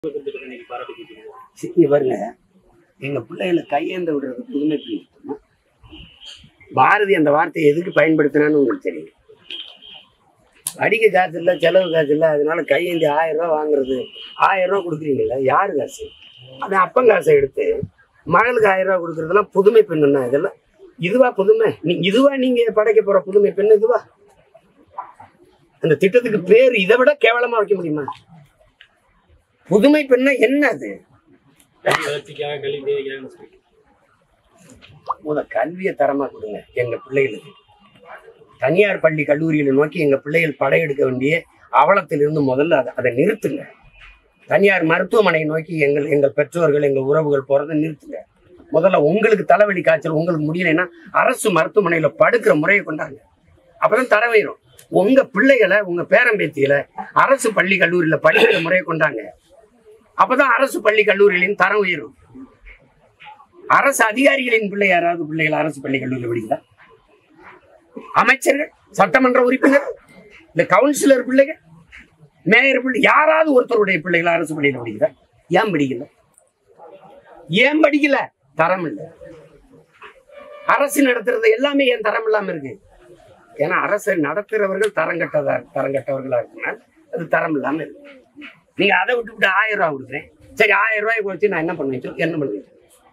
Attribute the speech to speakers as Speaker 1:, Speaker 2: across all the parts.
Speaker 1: இன்னைக்கு பாராட்டிக்கிட்டு
Speaker 2: இங்க பாருங்க எங்க பிள்ளைகளை கையேந்த விடுறது புதுமை பிரிவு பாரதி அந்த வார்த்தையை எதுக்கு பயன்படுத்தினான்னு உங்களுக்கு தெரியும் அடிக்க காசு இல்லை செலவு காசு இல்லை அதனால கையேந்தி ஆயிரம் ரூபாய் வாங்குறது ஆயிரம் ரூபாய் கொடுக்குறீங்கல்ல யாரு காசு அது அப்பன் காசை எடுத்து மகளுக்கு ஆயிரம் ரூபாய் கொடுக்கறதெல்லாம் புதுமை பெண்ணுன்னா இதெல்லாம் இதுவா புதுமை நீ இதுவா நீங்க படைக்க போற புதுமை பெண் இதுவா அந்த திட்டத்துக்கு பேர் இதை விட கேவலமா வைக்க முடியுமா புதுமை பெண்ணா என்ன அது
Speaker 1: கல்வி வளர்ச்சிக்காக கல்வி தேவைக்காக சொல்லி
Speaker 2: முத கல்வியை தரமா கொடுங்க எங்க பிள்ளைகளுக்கு தனியார் பள்ளி கல்லூரிகளை நோக்கி எங்க பிள்ளைகள் படையெடுக்க வேண்டிய அவலத்திலிருந்து முதல்ல அதை அதை நிறுத்துங்க தனியார் மருத்துவமனையை நோக்கி எங்கள் எங்கள் பெற்றோர்கள் எங்கள் உறவுகள் போறதை நிறுத்துங்க முதல்ல உங்களுக்கு தலைவலி காய்ச்சல் உங்களுக்கு முடியலைன்னா அரசு மருத்துவமனையில படுக்கிற முறையை கொண்டாங்க அப்பதான் தர உயரும் உங்க பிள்ளைகளை உங்க பேரம்பேத்திகளை அரசு பள்ளி கல்லூரியில படிக்கிற முறையை கொண்டாங்க அப்பதான் அரசு பள்ளி கல்லூரிகளின் தரம் உயரும் அரசு அதிகாரிகளின் பிள்ளை யாராவது பிள்ளைகள் அரசு பள்ளி கல்லூரியில் படிக்குதா அமைச்சர்கள் சட்டமன்ற உறுப்பினர் இந்த கவுன்சிலர் பிள்ளைகள் மேயர் பிள்ளை யாராவது ஒருத்தருடைய பிள்ளைகள் அரசு பள்ளியில் படிக்குதா ஏன் படிக்கல ஏன் படிக்கல தரம் இல்லை அரசு நடத்துறது எல்லாமே ஏன் தரம் இல்லாம இருக்கு ஏன்னா அரசை நடத்துறவர்கள் தரம் கட்டதா தரம் கட்டவர்களா இருக்குன்னா அது தரம் இல்லாம இருக்கு நீங்க அதை விட்டுவிட்டு ஆயிரம் ரூபாய் கொடுக்குறேன் சரி ஆயிரம் ரூபாய் வச்சு நான் என்ன பண்ணுவேன் சொல்லு, என்ன பண்ணுவேன்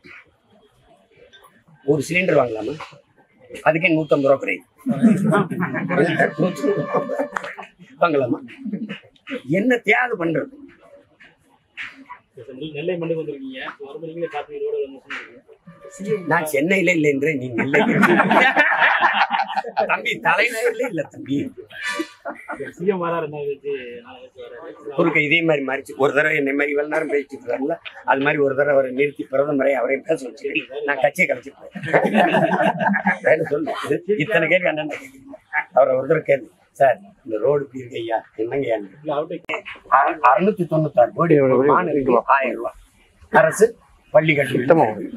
Speaker 2: ஒரு சிலிண்டர் வாங்கலாமா அதுக்கே நூத்தம்பது ரூபா குறையுது வாங்கலாமா என்ன தியாகம் பண்றது
Speaker 1: நெல்- நெல்லை மண்ணுக்கு வந்திருக்கீங்க வரும்போது நீங்களே காப்பி ரோடு இருக்கீங்க
Speaker 2: நான் சென்னையில இல்லை என்று நீங்க இல்லை தம்பி தலைநகர்ல இல்ல தம்பி
Speaker 1: சிஎம் வராரு என்ன வச்சு நாளை வச்சு வராரு
Speaker 2: குறுக்க இதே மாதிரி மாறிச்சு ஒரு தடவை என்னை மாதிரி இவ்வளவு நேரம் பேசிட்டு இருக்காருல்ல அது மாதிரி ஒரு தடவை அவரை நிறுத்தி பிரதமரை அவரையும் பேச வச்சு நான் கட்சியை கலைச்சிருப்பேன் சொல்லு இது இத்தனை கேள்வி அண்ணன் அவரை ஒரு தடவை கேள்வி சார் இந்த ரோடு இப்படி இருக்கு ஐயா என்னங்க ஐயா
Speaker 1: இல்ல அவர்கிட்ட
Speaker 2: அற- அறுநூத்தி தொண்ணூத்தாறு கோடி மாணவர்களுக்கு ஆயிரம் ரூபாய் அரசு பள்ளி கல்வி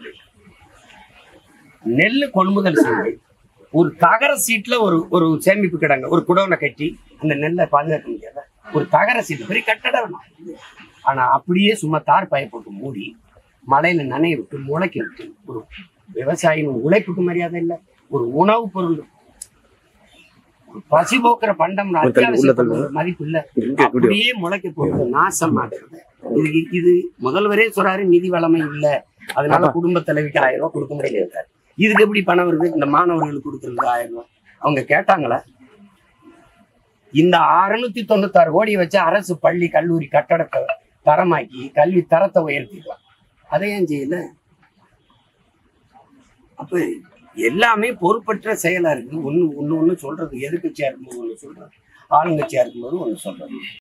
Speaker 2: நெல் கொள்முதல் செய்து ஒரு தகர சீட்ல ஒரு ஒரு சேமிப்பு கிடங்க ஒரு குடோனை கட்டி அந்த நெல்லை பாதுகாக்க முடியாதா ஒரு தகர சீட்டு பெரிய கட்டடம் வேணும் ஆனா அப்படியே சும்மா தார் பாய போட்டு மூடி மழையில நனைய விட்டு முளைக்க விட்டு ஒரு விவசாயியின் உழைப்புக்கு மரியாதை இல்லை ஒரு உணவுப் பொருள் ஒரு பசி போக்குற பண்டம் அத்தியாவசிய பொருள் ஒரு மதிப்பு இல்ல அப்படியே முளைக்க போட்டு நாசம் ஆகுறது இது இது முதல்வரே சொல்றாரு நிதி வளமை இல்ல அதனால குடும்ப தலைவிக்கு ஆயிரம் ரூபாய் கொடுக்க முடியல இதுக்கு எப்படி பணம் வருது இந்த மாணவர்களுக்கு கொடுக்கறது ஆயிரம் ரூபாய் அவங்க கேட்டாங்களா இந்த அறுநூத்தி தொண்ணூத்தாறு கோடியை வச்சு அரசு பள்ளி கல்லூரி கட்டடத்தை தரமாக்கி கல்வி தரத்தை உயர்த்திக்கலாம் அதை ஏன் செய்யல அப்ப எல்லாமே பொறுப்பற்ற செயலா இருக்கு ஒண்ணு ஒண்ணு ஒண்ணு சொல்றது எதிர்கட்சியா இருக்கும்போது ஒண்ணு சொல்றது ஆளுங்கட்சியா இருக்கும்போது ஒண்ணு சொல்றது